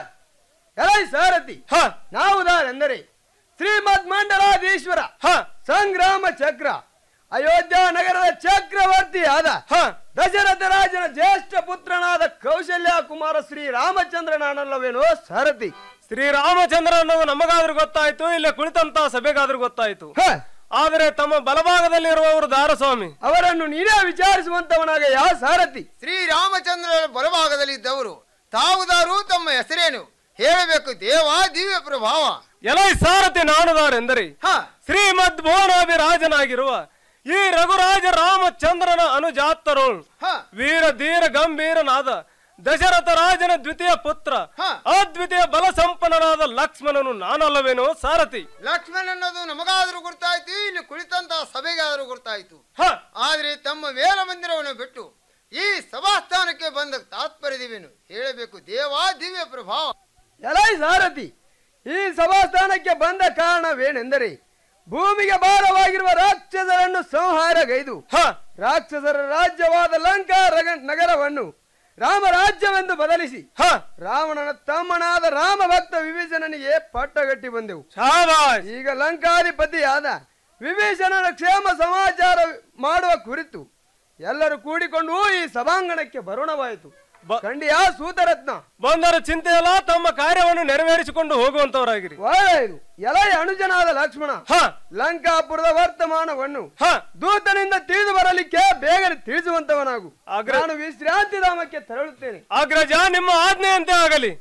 ಎಲೈ ಸಾರಥಿ ನಾವು ದಾರೆಂದರೆ ಶ್ರೀಮದ್ ಮಂಡಲಾಧೀಶ್ವರ ಸಂಗ್ರಾಮ ಚಕ್ರ ಅಯೋಧ್ಯ ನಗರದ ಚಕ್ರವರ್ತಿಯಾದ ದಶರಥ ರಾಜನ ಜ್ಯೇಷ್ಠ ಪುತ್ರನಾದ ಕೌಶಲ್ಯ ಕುಮಾರ ಶ್ರೀ ರಾಮಚಂದ್ರನಾನಲ್ಲವೇನೋ ಸಾರಥಿ ಶ್ರೀರಾಮಚಂದ್ರ ಅನ್ನೋದು ನಮಗಾದ್ರೂ ಗೊತ್ತಾಯ್ತು ಇಲ್ಲಿ ಕುಳಿತಂತ ಸಭೆಗಾದ್ರೂ ಗೊತ್ತಾಯ್ತು ಆದರೆ ತಮ್ಮ ಬಲಭಾಗದಲ್ಲಿರುವವರು ದಾರಸ್ವಾಮಿ ಅವರನ್ನು ನೀನೇ ವಿಚಾರಿಸುವಂತವನಾಗ ಯಾವ ಸಾರಥಿ ಶ್ರೀರಾಮಚಂದ್ರನ ಬಲಭಾಗದಲ್ಲಿದ್ದವರು ತಾವುದಾರು ತಮ್ಮ ಹೆಸರೇನು ಹೇಳಬೇಕು ದೇವ ದಿವ್ಯ ಪ್ರಭಾವ ಎಲೈ ಸಾರಥಿ ನಾನುದಾರೆಂದರೆ ಶ್ರೀಮದ್ ಭುವನಾಭಿರಾಜನಾಗಿರುವ ಈ ರಘುರಾಜ ರಾಮಚಂದ್ರನ ಅನುಜಾತರು ವೀರ ಧೀರ ಗಂಭೀರನಾದ ದಶರಥ ರಾಜನ ದ್ವಿತೀಯ ಪುತ್ರ ಅದ್ವಿತೀಯ ಬಲ ಸಂಪನ್ನನಾದ ಲಕ್ಷ್ಮಣನು ನಾನಲ್ಲವೇನೋ ಸಾರಥಿ ಲಕ್ಷ್ಮಣ ಅನ್ನೋದು ನಮಗಾದ್ರೂ ಗುರ್ತಾಯ್ತು ಇಲ್ಲಿ ಕುಳಿತಂತ ಸಭೆಗಾದ್ರೂ ಗುರ್ತಾಯ್ತು ಆದ್ರೆ ತಮ್ಮ ವೇಲ ಮಂದಿರವನ್ನು ಬಿಟ್ಟು ಈ ಸಭಾಸ್ಥಾನಕ್ಕೆ ಬಂದ ತಾತ್ಪರ್ಯದೇವೇನು ಹೇಳಬೇಕು ದೇವಾ ದಿವ್ಯ ಪ್ರಭಾವ ಎಲೈ ಸಾರಥಿ ಈ ಸಭಾಸ್ಥಾನಕ್ಕೆ ಬಂದ ಕಾರಣವೇನೆಂದರೆ ಭೂಮಿಗೆ ಭಾರವಾಗಿರುವ ರಾಕ್ಷಸರನ್ನು ಸಂಹಾರಗೈದು ರಾಕ್ಷಸರ ರಾಜ್ಯವಾದ ಲಂಕಾ ರಗ- ನಗರವನ್ನು ರಾಮ ರಾಜ್ಯವೆಂದು ಬದಲಿಸಿ ರಾವಣನ ತಮ್ಮನಾದ ರಾಮ ಭಕ್ತ ವಿಭೀಷಣನಿಗೆ ಪಟ್ಟಗಟ್ಟಿ ಬಂದೆವು ಈಗ ಲಂಕಾಧಿಪತಿಯಾದ ವಿಭೀಷಣನ ಕ್ಷೇಮ ಸಮಾಚಾರ ಮಾಡುವ ಕುರಿತು ಎಲ್ಲರೂ ಕೂಡಿಕೊಂಡು ಈ ಸಭಾಂಗಣಕ್ಕೆ ಬರೋಣವಾಯಿತು ಖಂಡಿಯ ಸೂತರತ್ನ ಬಂದರ ಚಿಂತೆ ಇಲ್ಲ ತಮ್ಮ ಕಾರ್ಯವನ್ನು ನೆರವೇರಿಸಿಕೊಂಡು ಹೋಗುವಂತವರಾಗಿರಿ ಒಳ್ಳೆಯದು ಎಲೈ ಅನುಜನಾದ ಲಕ್ಷ್ಮಣ ಲಂಕಾಪುರದ ವರ್ತಮಾನವನ್ನು ದೂತನಿಂದ ತಿಳಿದು ಬರಲಿಕ್ಕೆ ಬೇಗನೆ ತಿಳಿಸುವಂತವನಾಗು ನಾನು ವಿಶ್ರಾಂತಿ ಧಾಮಕ್ಕೆ ತೆರಳುತ್ತೇನೆ ಅಗ್ರಜ ನಿಮ್ಮ ಆಜ್ಞೆಯಂತೆ ಆಗಲಿ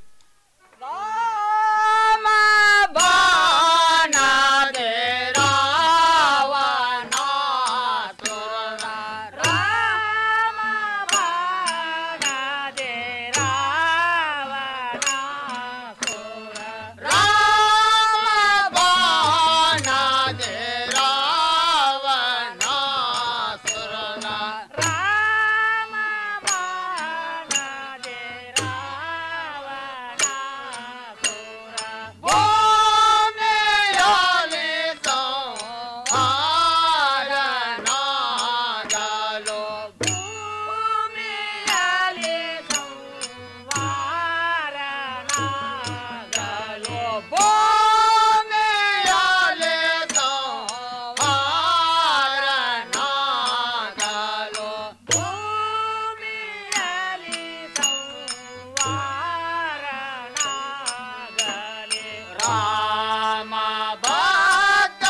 ರಾಮ ಭಕ್ತ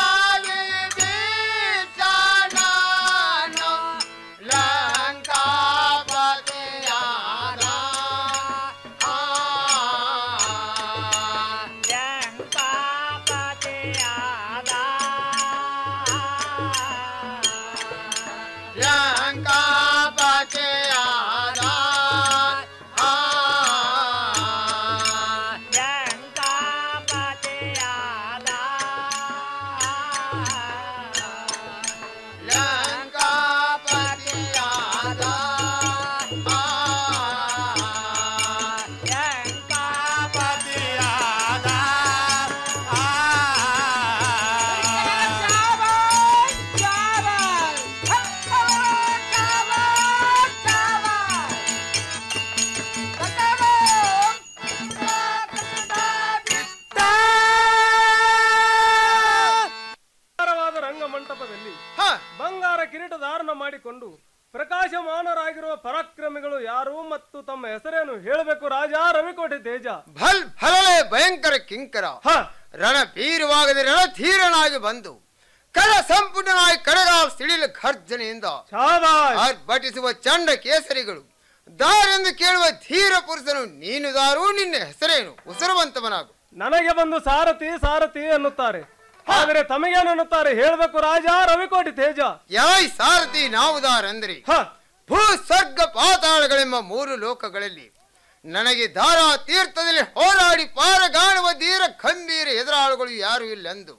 ವಿಭೀಷಣನು ಲಂಕಾಪತಿಯಾದ ಆ, ಲಂಕಾಪತಿಯಾದ ಲಂಕಾಪತಿಯಾದ ಆ, ಲಂಕಾಪತಿಯಾದ ಲಂಕಾಪತಿಯಾದ ಸುಂದರವಾದ ರಂಗ ಮಂಟಪದಲ್ಲಿ ಬಂಗಾರ ಕಿರೀಟ ಧಾರಣ ಮಾಡಿಕೊಂಡು ಪ್ರಕಾಶಮಾನರಾಗಿರುವ ಪರಾಕ್ರಮಿಗಳು ಯಾರು ಮತ್ತು ತಮ್ಮ ಹೆಸರೇನು ಹೇಳಬೇಕು ರಾಜ ರವಿಕೋಟೆ ತೇಜ ಭಲ್ ಫಲವೇ ಭಯಂಕರ ಕಿಂಕರ ರಣ ಬೀರುವಾಗದೆ ರಣಧೀರನಾಗಿ ಬಂದು ಕಳ ಸಂಪುಟನಾಗಿ ಕಡೆಗಾಲ್ ಸಿಡಿಲು ಘರ್ಜನೆಯಿಂದ ಆರ್ಭಟಿಸುವ ಚಂಡ ಕೇಸರಿಗಳು ದಾರೆಂದು ಕೇಳುವ ಧೀರ ಪುರುಷನು ನೀನು ದಾರು ನಿನ್ನ ಹೆಸರೇನು ಉಸಿರುವಂತವನಾಗು ನನಗೆ ಬಂದು ಸಾರಥಿ ಸಾರಥಿ ಅನ್ನುತ್ತಾರೆ ಆದರೆ ತಮಗೇನನ್ನುತ್ತಾರೆ ಹೇಳ್ಬೇಕು ರಾಜ ರವಿಕೋಟಿ ತೇಜ ಯಾಯ್ ಸಾರಥಿ ನಾವುದಾರೆಂದ್ರಿ ಭೂ ಸ್ವರ್ಗ ಪಾತಾಳಗಳೆಂಬ ಮೂರು ಲೋಕಗಳಲ್ಲಿ ನನಗೆ ಧಾರಾ ತೀರ್ಥದಲ್ಲಿ ಹೋರಾಡಿ ಪಾರಗಾಣುವ ಧೀರ ಗಂಭೀರ ಎದುರಾಳುಗಳು ಯಾರು ಇಲ್ಲೆಂದು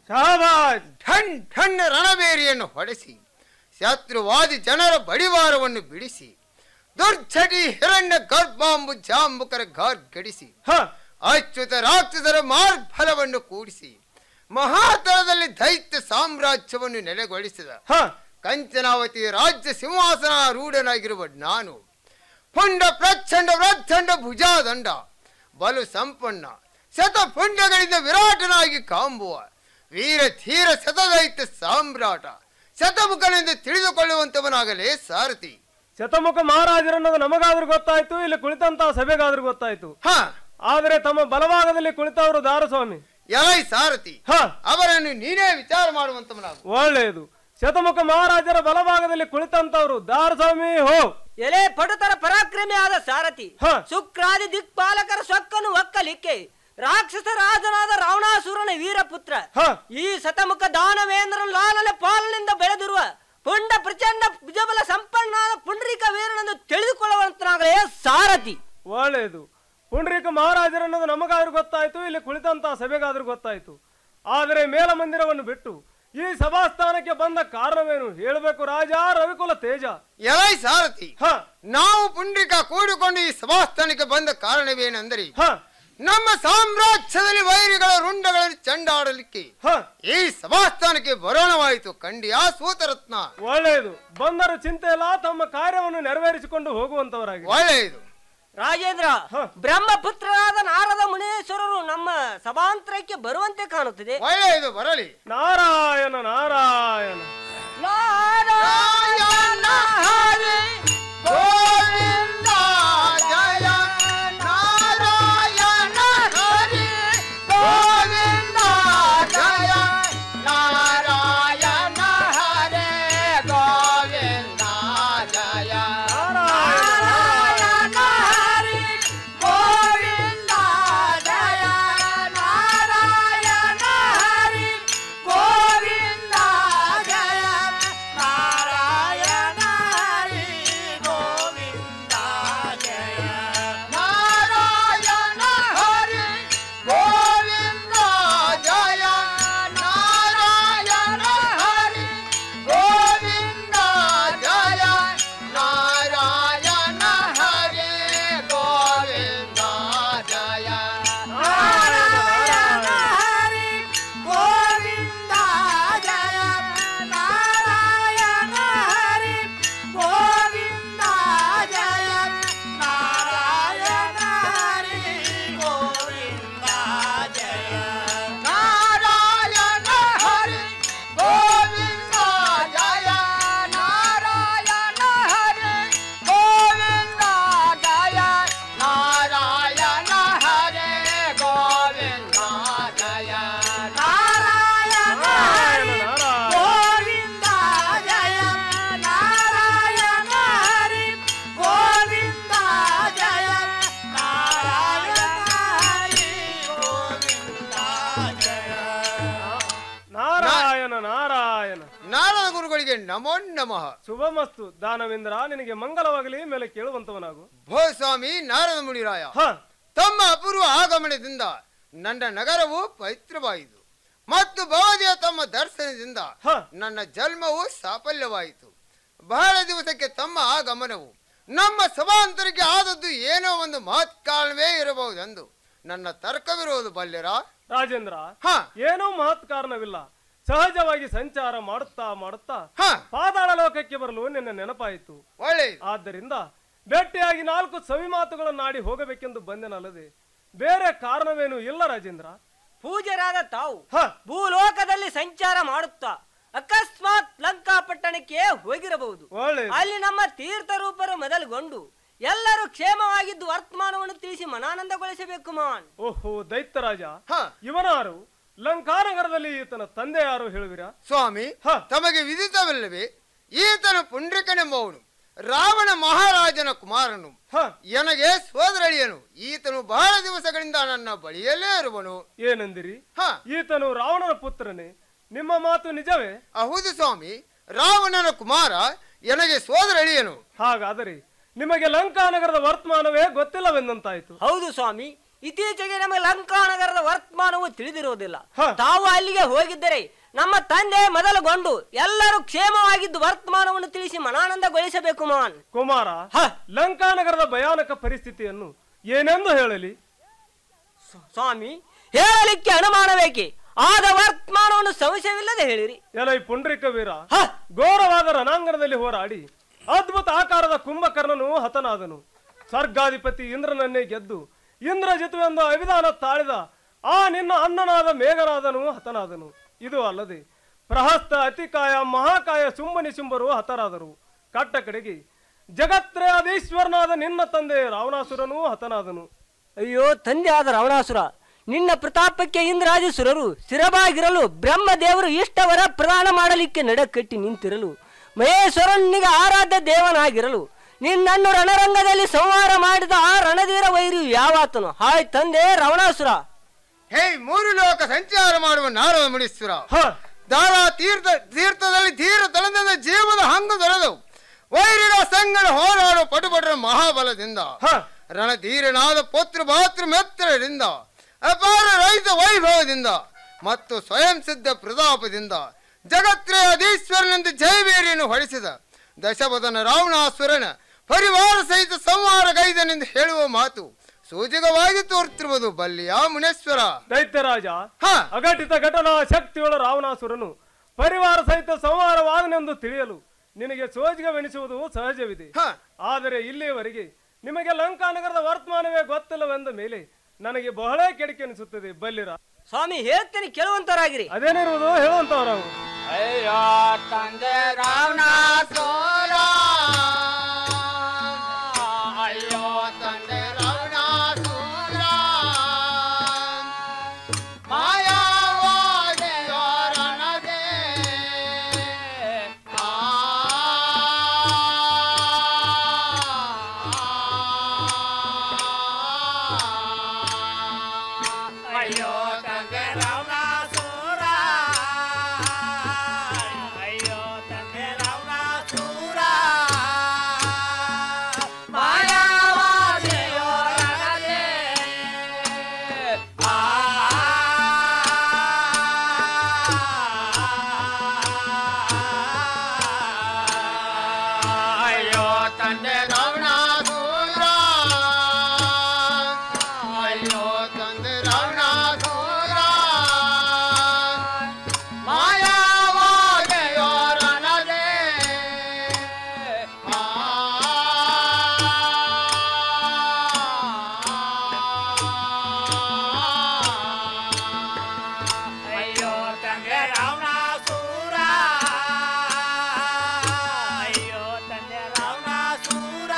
ಠಣ್ ಠಣ್ ರಣಬೇರಿಯನ್ನು ಹೊಡೆಸಿ ಶತ್ರುವಾದಿ ಜನರ ಬಡಿವಾರವನ್ನು ಬಿಡಿಸಿ ದುರ್ಜಟಿ ಹಿರಣ್ಯ ಗರ್ಭಾಂಬು ಜಾಂಬುಕರ ಗಾರ್ಗಡಿಸಿ ಅಚ್ಯುತ ರಾಕ್ಷಸರ ಮಾರ್ಫಲವನ್ನು ಕೂಡಿಸಿ ಮಹಾತಳದಲ್ಲಿ ದೈತ್ಯ ಸಾಮ್ರಾಜ್ಯವನ್ನು ನೆಲೆಗೊಳಿಸಿದ ಕಂಚನಾವತಿ ರಾಜ್ಯ ಸಿಂಹಾಸನ ರೂಢನಾಗಿರುವ ನಾನು ಪುಂಡ ಪ್ರಚಂಡ ಪ್ರಚಂಡ ಭುಜಾದಂಡ ಬಲು ಸಂಪನ್ನ ಶತ ಪುಂಡಗಳಿಂದ ವಿರಾಟನಾಗಿ ಕಾಂಬುವ ವೀರ ಧೀರ ಶತದೈತ್ಯ ಸಾಮ್ರಾಟ ಶತಮುಖನೆಂದು ತಿಳಿದುಕೊಳ್ಳುವಂತವನಾಗಲೇ ಸಾರಥಿ ಶತಮುಖ ಮಹಾರಾಜರನ್ನೋದು ನಮಗಾದ್ರೂ ಗೊತ್ತಾಯ್ತು ಇಲ್ಲಿ ಕುಳಿತಂತ ಸಭೆಗಾದ್ರೂ ಗೊತ್ತಾಯ್ತು ಆದರೆ ತಮ್ಮ ಬಲಭಾಗದಲ್ಲಿ ಕುಳಿತವರು ದಾರಸ್ವಾಮಿ ಎಲೈ ಸಾರಥಿ ಅವರನ್ನು ನೀನೇ ವಿಚಾರ ಮಾಡುವಂತವನಾಗು ಒಳ್ಳೆಯದು ಶತಮುಖ ಮಹಾರಾಜರ ಬಲಭಾಗದಲ್ಲಿ ಕುಳಿತಂತವರು ದಾರಸ್ವಾಮಿ ಹೋ ಎಲೆ ಪಡುತರ ಪರಾಕ್ರಮಿ ಆದ ಸಾರಥಿ ಶುಕ್ರಾದಿ ದಿಕ್ಪಾಲಕರ ಸೊಕ್ಕನ್ನು ಒಕ್ಕಲಿಕ್ಕೆ ರಾಕ್ಷಸ ರಾಜನಾದ ರಾವಣಾಸುರನ ವೀರಪುತ್ರ ಈ ಶತಮುಖ ದಾನವೇಂದ್ರ ಲಾಲನ ಪಾಲನಿಂದ ಬೆಳೆದಿರುವ ಪುಂಡ ಪ್ರಚಂಡ ಭುಜಬಲ ಸಂಪನ್ನಾದ ಪುಂಡರೀಕ ವೀರನೆಂದು ತಿಳಿದುಕೊಳ್ಳುವಂತನಾಗಲೇ ಸಾರಥಿ ಒಳ್ಳೆಯದು ಪುಂಡ್ರಿಕ ಮಹಾರಾಜರನ್ನೋದು ನಮಗಾದ್ರೂ ಗೊತ್ತಾಯ್ತು ಇಲ್ಲಿ ಕುಳಿತಂತ ಸಭೆಗಾದ್ರೂ ಗೊತ್ತಾಯ್ತು ಆದರೆ ಮೇಲ ಮಂದಿರವನ್ನು ಬಿಟ್ಟು ಈ ಸಭಾಸ್ಥಾನಕ್ಕೆ ಬಂದ ಕಾರಣವೇನು ಹೇಳಬೇಕು ರಾಜ ರವಿಕುಲ ತೇಜ ಎಲೈ ಸಾರಥಿ ನಾವು ಪುಂಡ್ರಿಕ ಕೂಡಿಕೊಂಡು ಈ ಸಭಾಸ್ಥಾನಕ್ಕೆ ಬಂದ ಕಾರಣವೇನೆಂದರೆ ನಮ್ಮ ಸಾಮ್ರಾಜ್ಯದಲ್ಲಿ ವೈರಿಗಳ ರುಂಡಗಳನ್ನು ಚಂಡಾಡಲಿಕ್ಕೆ ಈ ಸಭಾಸ್ಥಾನಕ್ಕೆ ಬರೋಣವಾಯಿತು ಖಂಡಿಯ ಸೂತರತ್ನ ಒಳ್ಳೆಯದು ಬಂದರು ಚಿಂತೆ ಇಲ್ಲ ತಮ್ಮ ಕಾರ್ಯವನ್ನು ನೆರವೇರಿಸಿಕೊಂಡು ಹೋಗುವಂತವರಾಗಿ ಒಳ್ಳೆಯದು ರಾಜೇಂದ್ರ ಬ್ರಹ್ಮಪುತ್ರರಾದ ನಾರದ ಮುನೇಶ್ವರರು ನಮ್ಮ ಸಭಾಂತರಕ್ಕೆ ಬರುವಂತೆ ಕಾಣುತ್ತಿದೆ ಒಳ್ಳೆಯದು ಬರಲಿ ನಾರಾಯಣ ನಾರಾಯಣ ನಾರಾಯಣ ಹರಿ ಗೋವಿಂದ ಜಯ ನಾರಾಯಣ ಹರಿ ಗೋವಿಂದ ಜಯ ನಾರಾಯಣ ಹರಿ ಗೋವಿಂದ ಜಯ ನಾರಾಯಣ ಹರಿ ಗೋವಿಂದ ಜಯ ನಾರಾಯಣ ಹರಿ ಗೋವಿಂದ ಜಯ ನಾರಾಯಣ ಹರಿ ಗೋವಿಂದ ಜಯ ನಾರಾಯಣ ಹರಿ ಗೋವಿಂದ ಜಯ ನಾರಾಯಣ ಹರಿ ಗೋವಿಂದ ಜಯ ನಾರಾಯಣ ಹರಿ ಗೋವಿಂದ ಜಯ ನಾರಾಯಣ ಹರಿ ಗೋವಿಂದ ಜಯ ನಾರಾಯಣ ಹರಿ ಗೋವಿಂದ ಜಯ ನಾರಾಯಣ ಹರಿ ಗೋವಿಂದ ಜಯ ನಾರಾಯಣ ಹರಿ ಗೋವಿಂದ ಜಯ ನಾರಾಯಣ ಹರಿ ಗೋವಿಂದ ಜಯ ನಾರಾಯಣ ಹರಿ ಗೋವಿಂದ ಜಯ ನಾರಾಯಣ ಹರಿ ಗೋವಿಂದ ಜಯ ನಾರಾಯಣ ಹರಿ ಗೋವಿಂದ ಜಯ ನಾರಾಯಣ ಹರಿ ಗೋವಿಂದ ಜಯ ನಾರಾಯಣ ನಾರಾಯಣ ನಾರದ ಗುರುಗಳಿಗೆ ನಮೋ ನಮಃ ಶುಭಮಸ್ತು ದಾನವೇಂದ್ರ ನಿನಗೆ ಮಂಗಲವಾಗಲಿ ಮೇಲೆ ಕೇಳುವಂತವನಾಗು ಭೋ ಸ್ವಾಮಿ ನಾರದ ಮುನಿರಾಯ ತಮ್ಮ ಅಪೂರ್ವ ಆಗಮನದಿಂದ ನನ್ನ ನಗರವು ಪವಿತ್ರವಾಯಿತು ಮತ್ತು ಭವದಿಯ ತಮ್ಮ ದರ್ಶನದಿಂದ ನನ್ನ ಜನ್ಮವು ಸಾಫಲ್ಯವಾಯಿತು ಬಹಳ ದಿವಸಕ್ಕೆ ತಮ್ಮ ಆಗಮನವು ನಮ್ಮ ಸಭಾಂತರಕ್ಕೆ ಆದದ್ದು ಏನೋ ಒಂದು ಮಹತ್ ಕಾರಣವೇ ಇರಬಹುದೆಂದು ನನ್ನ ತರ್ಕವಿರುವುದು ಬಲ್ಯರಾ ರಾಜೇಂದ್ರ ಏನೂ ಮಹತ್ ಕಾರಣವಿಲ್ಲ ಸಹಜವಾಗಿ ಸಂಚಾರ ಮಾಡುತ್ತಾ ಮಾಡುತ್ತಾ ಪಾತಾಳ ಲೋಕಕ್ಕೆ ಬರಲು ನಿನ್ನ ನೆನಪಾಯಿತು ಆದ್ದರಿಂದ ಭೇಟಿಯಾಗಿ ನಾಲ್ಕು ಸವಿ ಮಾತುಗಳನ್ನಾಡಿ ಹೋಗಬೇಕೆಂದು ಬಂದೆನಲ್ಲದೆ ಬೇರೆ ಕಾರಣವೇನು ಇಲ್ಲ ರಾಜೇಂದ್ರ ಪೂಜ್ಯರಾದ ತಾವು ಭೂಲೋಕದಲ್ಲಿ ಸಂಚಾರ ಮಾಡುತ್ತಾ ಅಕಸ್ಮಾತ್ ಲಂಕಾ ಪಟ್ಟಣಕ್ಕೆ ಹೋಗಿರಬಹುದು ಅಲ್ಲಿ ನಮ್ಮ ತೀರ್ಥ ರೂಪರು ಮೊದಲುಗೊಂಡು ಎಲ್ಲರೂ ಕ್ಷೇಮವಾಗಿದ್ದು ವರ್ತಮಾನವನ್ನು ತಿಳಿಸಿ ಮನಾನಂದಗೊಳಿಸಬೇಕು ಮಾನ್ ಓಹೋ ದೈತ್ಯರಾಜ ಇವನಾರು ಲಂಕಾನಗರದಲ್ಲಿ ಈತನ ತಂದೆ ಯಾರು ಹೇಳುವಿರಾ ಸ್ವಾಮಿ ತಮಗೆ ವಿದಿತವಲ್ಲವೇ ಈತನು ಪುಂಡ್ರಿಕನೆಂಬವನು ರಾವಣ ಮಹಾರಾಜನ ಕುಮಾರನು ನನಗೆ ಸೋದರಳಿಯನು ಈತನು ಬಹಳ ದಿವಸಗಳಿಂದ ನನ್ನ ಬಳಿಯಲ್ಲೇ ಇರುವನು ಏನಂದಿರಿ ಈತನು ರಾವಣನ ಪುತ್ರನೇ ನಿಮ್ಮ ಮಾತು ನಿಜವೇ ಹೌದು ಸ್ವಾಮಿ ರಾವಣನ ಕುಮಾರ ಎನಗೆ ಸೋದರ ಎಳಿಯನು ಹಾಗಾದರೆ ನಿಮಗೆ ಲಂಕಾ ನಗರದ ವರ್ತಮಾನವೇ ಗೊತ್ತಿಲ್ಲವೆಂದಂತಾಯಿತು ಹೌದು ಸ್ವಾಮಿ ಇತ್ತೀಚೆಗೆ ನಮಗೆ ಲಂಕಾನಗರದ ವರ್ತಮಾನವು ತಿಳಿದಿರುವುದಿಲ್ಲ ತಾವು ಅಲ್ಲಿಗೆ ಹೋಗಿದ್ದರೆ ನಮ್ಮ ತಂದೆ ಮೊದಲುಗೊಂಡು ಎಲ್ಲರೂ ಕ್ಷೇಮವಾಗಿದ್ದು ವರ್ತಮಾನವನ್ನು ತಿಳಿಸಿ ಮನಾನಂದಗೊಳಿಸಬೇಕು ಮಾನ್ ಕುಮಾರ ಲಂಕಾ ನಗರದ ಭಯಾನಕ ಪರಿಸ್ಥಿತಿಯನ್ನು ಏನೆಂದು ಹೇಳಲಿ ಸ್ವಾಮಿ ಹೇಳಲಿಕ್ಕೆ ಅನುಮಾನ ಬೇಕೆ ಆದ ವರ್ತಮಾನವನ್ನು ಸಂಶಯವಿಲ್ಲದೆ ಹೇಳಿರಿ ಎಲೈ ಪುಂಡ್ರಿಕ ವೀರ ಘೋರವಾದ ರಣಾಂಗಣದಲ್ಲಿ ಹೋರಾಡಿ ಅದ್ಭುತ ಆಕಾರದ ಕುಂಭಕರ್ಣನು ಹತನಾದನು ಸ್ವರ್ಗಾಧಿಪತಿ ಇಂದ್ರನನ್ನೇ ಗೆದ್ದು ಇಂದ್ರಜಿತುವೆಂದು ಅವಿಧಾನ ತಾಳಿದ ಆ ನಿನ್ನ ಅಣ್ಣನಾದ ಮೇಘನಾದನು ಹತನಾದನು ಇದು ಅಲ್ಲದೆ ಪ್ರಹಸ್ತ ಅತಿಕಾಯ ಮಹಾಕಾಯ ಶುಂಭನಿ ಶುಂಭರು ಹತರಾದರು ಕಟ್ಟ ಕಡೆಗೆ ಜಗತ್ರಯಾದೀಶ್ವರನಾದ ನಿನ್ನ ತಂದೆ ರಾವಣಾಸುರನೂ ಹತನಾದನು ಅಯ್ಯೋ ತಂದೆ ಆದ ರಾವಣಾಸುರ ನಿನ್ನ ಪ್ರತಾಪಕ್ಕೆ ಇಂದ್ರಾಜಸುರರು ಸ್ಥಿರವಾಗಿರಲು ಬ್ರಹ್ಮದೇವರು ಇಷ್ಟವರ ಪ್ರದಾನ ಮಾಡಲಿಕ್ಕೆ ನಡಕಟ್ಟಿ ನಿಂತಿರಲು ಮಹೇಶ್ವರನಿಗೆ ಆರಾಧ್ಯ ದೇವನಾಗಿರಲು ನಿನ್ನನ್ನು ರಣರಂಗದಲ್ಲಿ ಸಂಹಾರ ಮಾಡಿದ ಆ ರಣಧೀರ ವೈರಿ ಯಾವಾತನು ಹಾಯ್ ತಂದೆ ರಾವಣಾಸುರ ಹೇ ಮೂರು ಲೋಕ ಸಂಚಾರ ಮಾಡುವ ನಾರವ ಮುನೀಶ್ವರ ದಾರ ತೀರ್ಥ ತೀರ್ಥದಲ್ಲಿ ತೀರ ತಳದಿಂದ ಜೀವದ ಹಂಗು ದೊರೆದವು ವೈರಿಗಳ ಸಂಗಡ ಹೋರಾಡುವ ಪಟುಪಟರ ಮಹಾಬಲದಿಂದ ರಣಧೀರನಾದ ಪುತ್ರ ಭಾತೃ ಮೆತ್ತರದಿಂದ ಅಪಾರ ರೈತ ವೈಭವದಿಂದ ಮತ್ತು ಸ್ವಯಂ ಸಿದ್ಧ ಪ್ರತಾಪದಿಂದ ಜಗತ್ರಯಾಧೀಶ್ವರನೆಂದು ಜಯಬೇರಿಯನ್ನು ಹೊಡಿಸಿದ ದಶವದನ ರಾವಣಾಸುರನ ಪರಿವಾರ ಸಹಿತ ಸಂಹಾರ ಗೈದನೆಂದು ಹೇಳುವ ಮಾತು ಸೂಚಕವಾಗಿ ತೋರುತ್ತಿರುವುದು ಬಲ್ಲಿಯ ಮುನೇಶ್ವರ ದೈತ್ಯರಾಜ ಅಘಟಿತ ಘಟನಾ ಶಕ್ತಿಯುಳ್ಳ ರಾವಣಾಸುರನು ಪರಿವಾರ ಸಹಿತ ಸಂಹಾರವಾದನೆಂದು ತಿಳಿಯಲು ನಿನಗೆ ಸೋಜಿಗವೆನಿಸುವುದು ಸಹಜವಿದೆ ಆದರೆ ಇಲ್ಲಿಯವರೆಗೆ ನಿಮಗೆ ಲಂಕಾನಗರದ ವರ್ತಮಾನವೇ ಗೊತ್ತಿಲ್ಲವೆಂದ ಮೇಲೆ ನನಗೆ ಬಹಳ ಕೆಡಿಕೆ ಅನಿಸುತ್ತದೆ ಬಲ್ಲಿರ ಸ್ವಾಮಿ ಹೇಳ್ತೇನೆ ಕೇಳುವಂತರಾಗಿರಿ ಅದೇನಿರುವುದು ಹೇಳುವಂತವರ ಅಯ್ಯೋ ತಂದೆ ರಾವಣಾಸುರ ಅಯ್ಯೋ ತಂದೆ ರಾವಣಾಸುರ ಮಾಯಾವಾದೆಯೋರಣದೆ ಅಯ್ಯೋ ತಂದೆ ರಾವಣಾಸುರ ಅಯ್ಯೋ ತಂದೆ ರಾವಣಾಸುರ ಮಾಯಾವಾದೆಯೋರಣದೆ ಅಯ್ಯೋ ತಂದೆ ರಾವಣಾಸುರ ಅಯ್ಯೋ ತಂದೆ ರಾವಣಾಸುರ ಮಾಯಾವಾದೆಯೋರಣದೆ ಅಯ್ಯೋ ತಂದೆ ರಾವಣಾಸುರ ಅಯ್ಯೋ ತಂದೆ ರಾವಣಾಸುರ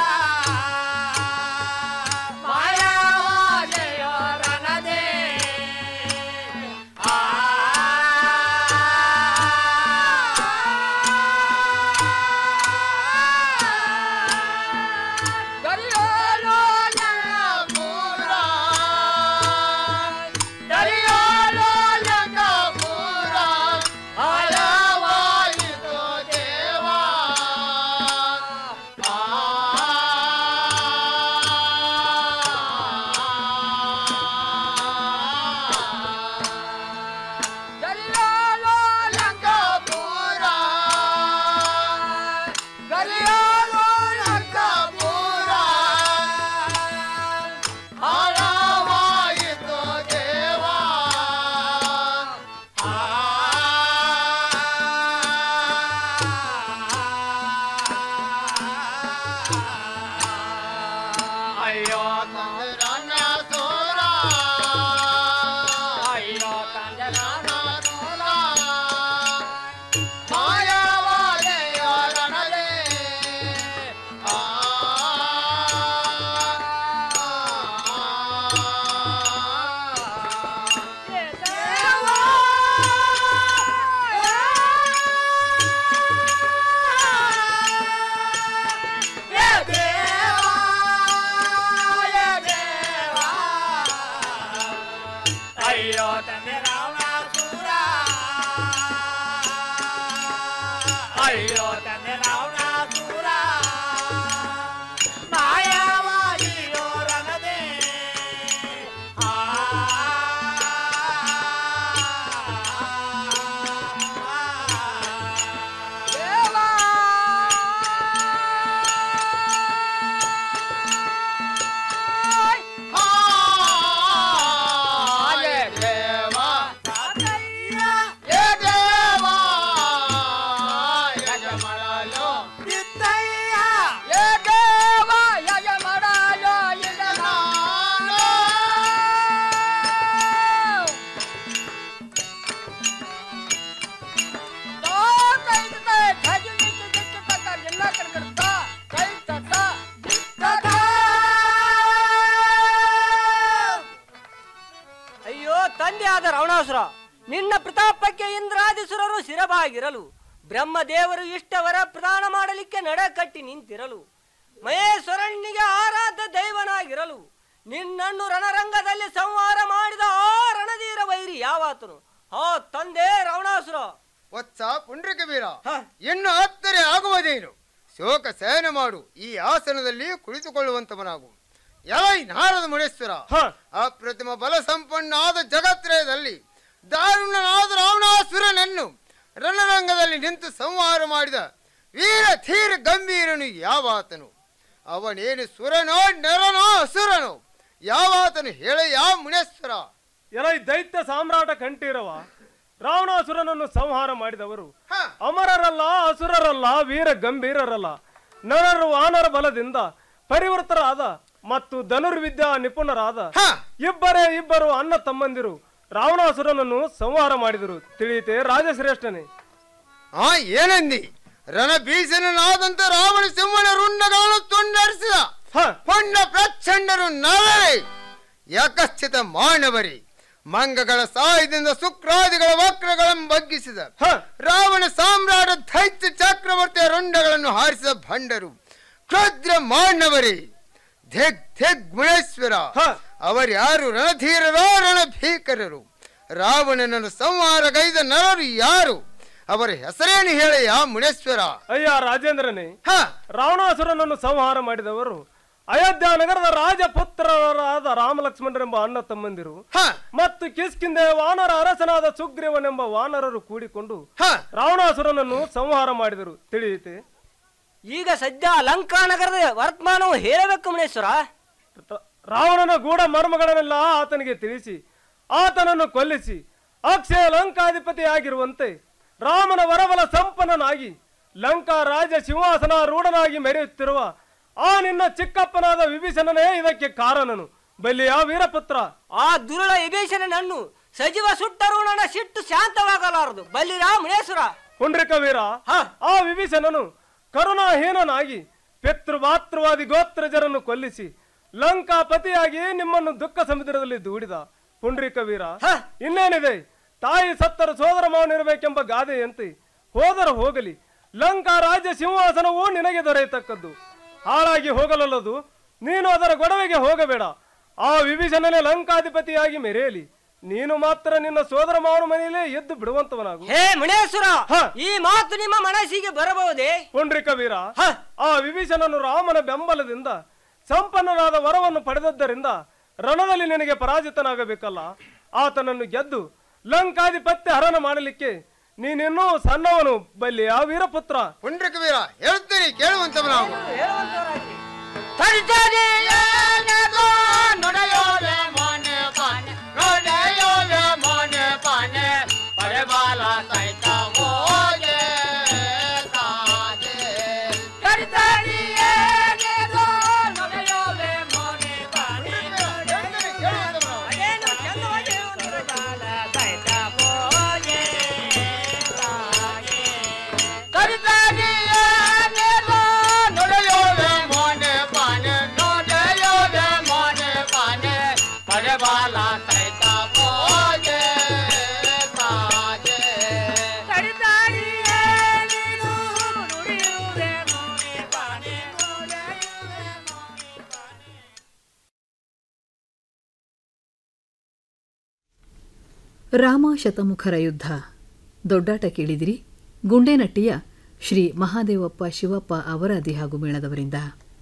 ಅಯ್ಯೋ ತಂದೆ ರಾವಣಾಸುರ ಮಾಯವಾಗಿಯೋ ರಣದೆ ಅಯ್ಯೋ ತಂದೆಯಾದ ರಾವಣಾಸುರ ನಿನ್ನ ಪ್ರತಾಪಕ್ಕೆ ಇಂದ್ರಾದಿಸುರರು ಶಿರಬಾಗಿರಲು ಬ್ರಹ್ಮದೇವರು ಇಷ್ಟವರ ಪ್ರದಾನ ಮಾಡಲಿಕ್ಕೆ ನಡೆ ಕಟ್ಟಿ ನಿಂತಿರಲು ಮಹೇಶ್ವರನಿಗೆ ಆರಾಧ್ಯ ದೈವನಾಗಿರಲು ನಿನ್ನನ್ನು ರಣರಂಗದಲ್ಲಿ ಸಂಹಾರ ಮಾಡಿದ ಆ ರಣಧೀರ ವೈರಿ ಯಾವಾತನು ಆ ತಂದೆ ರಾವಣಾಸುರ ವತ್ಸ ಪುಂಡ್ರಿಕ ವೀರ ಇನ್ನು ಹತ್ತರೆ ಆಗುವುದೇನು ಶೋಕ ಶಯನ ಮಾಡು ಈ ಆಸನದಲ್ಲಿ ಕುಳಿತುಕೊಳ್ಳುವಂತವನಾಗು ಎಲೈ ನಾರದ ಮುನೇಶ್ವರ ಅಪ್ರತಿಮ ಬಲ ಸಂಪನ್ನಾದ ಜಗತ್ರಯದಲ್ಲಿ ದಾರುಣನಾದ ರಾವಣಾಸುರನನ್ನು ರಣರಂಗದಲ್ಲಿ ನಿಂತು ಸಂಹಾರ ಮಾಡಿದ ವೀರ ಧೀರ ಗಂಭೀರನು ಯಾವಾತನು ಅವನೇನು ಸುರನೋ ನರನೋ ಅಸುರನೋ ಯಾವಾತನು ಹೇಳಯ್ಯ ಮುನೇಶ್ವರ ಎಲೈ ದೈತ್ಯ ಸಾಮ್ರಾಟ ಕಂಠೀರವ ರಾವಣಾಸುರನನ್ನು ಸಂಹಾರ ಮಾಡಿದವರು ಅಮರರಲ್ಲ ಅಸುರರಲ್ಲ ವೀರ ಗಂಭೀರರಲ್ಲ ನರರು ವಾನರ ಬಲದಿಂದ ಪರಿವೃತರಾದ ಮತ್ತು ಧನುರ್ವಿದ್ಯಾ ನಿಪುಣರಾದ ಇಬ್ಬರೇ ಇಬ್ಬರು ಅಣ್ಣ ತಮ್ಮಂದಿರು ರಾವಣಾಸುರನನ್ನು ಸಂಹಾರ ಮಾಡಿದರು ತಿಳಿಯಿತೆ ರಾಜಶ್ರೇಷ್ಠನೇ ಆ ಏನಂದಿ ರಣಭೀಷಣನಾದಂತ ರಾವಣ ಸಿಂಹನ ರುಂಡಗಳನ್ನು ತುಂಡರಿಸಿದ ಹೊಂಡ ಪ್ರಚಂಡರು ನರರೆ ಯಕಶ್ಚಿತ ಮಾನವರಿ ಮಂಗಗಳ ಸಹಾಯದಿಂದ ಶುಕ್ರಾದಿಗಳ ವಕ್ರಗಳನ್ನು ಬಗ್ಗಿಸಿದ ರಾವಣ ಸಾಮ್ರಾಟ ದೈತ್ಯ ಚಕ್ರವರ್ತಿಯ ರುಂಡಗಳನ್ನು ಹಾರಿಸಿದ ಭಂಡರು ಕ್ಷುದ್ರ ಮಾನವರಿ ಧಿಗ್ ಧಿಗ್ ಗುಣೇಶ್ವರ ಅವರ್ಯಾರು ರಣಧೀರರೋ ರಣಭೀಕರರು ರಾವಣನನ್ನು ಸಂಹಾರಗೈದ ನರರು ಯಾರು ಅವರ ಹೆಸರೇನು ಹೇಳಯ್ಯ ಮುನೇಶ್ವರ ಅಯ್ಯ ರಾಜೇಂದ್ರನೇ ರಾವಣಾಸುರನನ್ನು ಸಂಹಾರ ಮಾಡಿದವರು ಅಯೋಧ್ಯ ನಗರದ ರಾಜಪುತ್ರರಾದ ರಾಮಲಕ್ಷ್ಮಣರೆಂಬ ಅಣ್ಣ ತಮ್ಮಂದಿರು ಮತ್ತು ಕಿಸ್ಕಿಂದೆ ವಾನರ ಅರಸನಾದ ಸುಗ್ರೀವನೆಂಬ ವಾನರರು ಕೂಡಿಕೊಂಡು ರಾವಣಾಸುರನನ್ನು ಸಂಹಾರ ಮಾಡಿದರು ತಿಳಿಯಿತೆ ಈಗ ಸದ್ಯ ಲಂಕಾ ನಗರದ ವರ್ತಮಾನವು ಹೇಳಬೇಕು ಮುನೇಶ್ವರ ರಾವಣನ ಗೂಢ ಮರ್ಮಗಳನ್ನೆಲ್ಲ ಆತನಿಗೆ ತಿಳಿಸಿ ಆತನನ್ನು ಕೊಲ್ಲಿಸಿ ಅಕ್ಷಯ ಲಂಕಾಧಿಪತಿಯಾಗಿರುವಂತೆ ರಾಮನ ವರಬಲ ಸಂಪನ್ನನಾಗಿ ಲಂಕಾ ರಾಜ ಸಿಂಹಾಸನ ರೂಢನಾಗಿ ಮೆರೆಯುತ್ತಿರುವ ಆ ನಿನ್ನ ಚಿಕ್ಕಪ್ಪನಾದ ವಿಭೀಷಣನೇ ಇದಕ್ಕೆ ಕಾರಣನು ಬಲ್ಲಿಯ ವೀರಪುತ್ರ ಆ ದುರುಳ ವಿಭೀಷಣನನ್ನು ಸಜೀವ ಸುಟ್ಟರೂ ನನ್ನ ಸಿಟ್ಟು ಶಾಂತವಾಗಲಾರದು ಬಲ್ಲಿರಾ ಮುನೇಶ್ವರ ಪುಂಡ್ರಿಕ ವೀರ ಆ ವಿಭೀಷಣನು ಕರುಣಾಹೀನನಾಗಿ ಪಿತೃಮಾತೃವಾದಿ ಗೋತ್ರಜರನ್ನು ಕೊಲ್ಲಿಸಿ ಲಂಕಾಪತಿಯಾಗಿ ನಿಮ್ಮನ್ನು ದುಃಖ ಸಮುದ್ರದಲ್ಲಿ ದೂಡಿದ ಪುಂಡ್ರಿಕ ವೀರ ಇನ್ನೇನಿದೆ ತಾಯಿ ಸತ್ತರ ಸೋದರ ಮಾವನಿರಬೇಕೆಂಬ ಗಾದೆಯಂತೆ ಹೋದರ ಹೋಗಲಿ ಲಂಕಾ ರಾಜ್ಯ ಸಿಂಹಾಸನವೂ ನಿನಗೆ ದೊರೆಯತಕ್ಕದ್ದು ಹಾಳಾಗಿ ಹೋಗಲಲ್ಲದು ನೀನು ಅದರ ಗೊಡವೆಗೆ ಹೋಗಬೇಡ ಆ ವಿಭೀಷಣನೇ ಲಂಕಾಧಿಪತಿಯಾಗಿ ಮೆರೆಯಲಿ ನೀನು ಮಾತ್ರ ನಿನ್ನ ಸೋದರ ಮಾವನ ಮನೆಯಲ್ಲೇ ಎದ್ದು ಬಿಡುವಂತವನಾಗು ಹೇ ಮುನೇಶ್ವರ ಈ ಮಾತು ನಿಮ್ಮ ಮನಸ್ಸಿಗೆ ಬರಬಹುದೇ ಪುಂಡ್ರಿಕ ವೀರ ಆ ವಿಭೀಷಣನು ರಾಮನ ಬೆಂಬಲದಿಂದ ಸಂಪನ್ನನಾದ ವರವನ್ನು ಪಡೆದದ್ದರಿಂದ ರಣದಲ್ಲಿ ನಿನಗೆ ಪರಾಜಿತನಾಗಬೇಕಲ್ಲ ಆತನನ್ನು ಗೆದ್ದು ಲಂಕಾಧಿಪತ್ಯ ಹರಣ ಮಾಡಲಿಕ್ಕೆ ನೀನಿನ್ನೂ ಸಣ್ಣವನು ಬಲ್ಲಿ ಆ ವೀರಪುತ್ರ ಪುಂಡ್ರಿಕ ವೀರ ಹೇಳ್ತೀನಿ ಕೇಳುವಂತವನಾಗು ನುಡಿಯೋಲೆ ಮೊನೆ ಪಾನೆ ನುಡಿಯೋಲೆ ಮೊನೆ ಪಾನೆ ಪಡೆಬಾಲ ಸಹಿತ ಹೋಗೆ ಕಾದೆ ಕರಿತಾಡಿಯೇ ನೇದು ನುಡಿಯೋಲೆ ಮೊನೆ ಪಾನೆ ಅದೇನು ಚಂದವಾಗಿ ಪಡೆಬಾಲ ಸಹಿತ ಹೋಗೆ ಕಾದೆ ಕರಿತಾಡಿಯೇ ನೇದು ನುಡಿಯೋಲೆ ಮೊನೆ ಪಾನೆ ನುಡಿಯೋಲೆ ಮೊನೆ ಪಾನೆ ಪಡೆಬಾಲ ಸಹಿತ ಹೋಗೆ ಕಾದೆ ಕರಿತಾಡಿಯೇ ನೀನು ನುಡಿಯುವುದೇ ಮೊನೆ ಪಾನೆ ನುಡಿಯುವುದೇ ಮೊನೆ ಪಾನೆ ರಾಮ ಶತಮುಖರ ಯುದ್ಧ ದೊಡ್ಡಾಟ ಕೇಳಿದಿರಿ ಗುಂಡೇನಟ್ಟಿಯ ಶ್ರೀ ಮಹಾದೇವಪ್ಪ ಶಿವಪ್ಪ ಅವರಾದಿ ಹಾಗೂ ಮೇಳದವರಿಂದ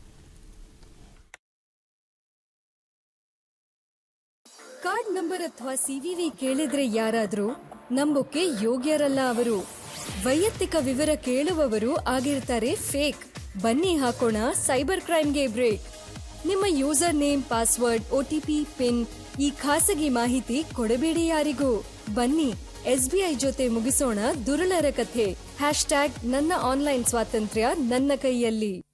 ಕಾರ್ಡ್ ನಂಬರ್ ಅಥವಾ ಸಿವಿವಿ ಕೇಳಿದ್ರೆ ಯಾರಾದ್ರೂ ನಂಬೋಕೆ ಯೋಗ್ಯರಲ್ಲ ಅವರು ವೈಯಕ್ತಿಕ ವಿವರ ಕೇಳುವವರು ಆಗಿರ್ತಾರೆ ಫೇಕ್ ಬನ್ನಿ ಹಾಕೋಣ ಸೈಬರ್ ಕ್ರೈಮ್ಗೆ ಬ್ರೇಕ್ ನಿಮ್ಮ username password OTP PIN ಈ ಖಾಸಗಿ ಮಾಹಿತಿ ಕೊಡಬೇಡಿ ಯಾರಿಗೂ ಬನ್ನಿ ಎಸ್ಬಿಐ ಜೊತೆ ಮುಗಿಸೋಣ ದುರುಳರ ಕಥೆ ಹ್ಯಾಶ್ ಟ್ಯಾಗ್ ನನ್ನ ಆನ್ಲೈನ್ ಸ್ವಾತಂತ್ರ್ಯ ನನ್ನ ಕೈಯಲ್ಲಿ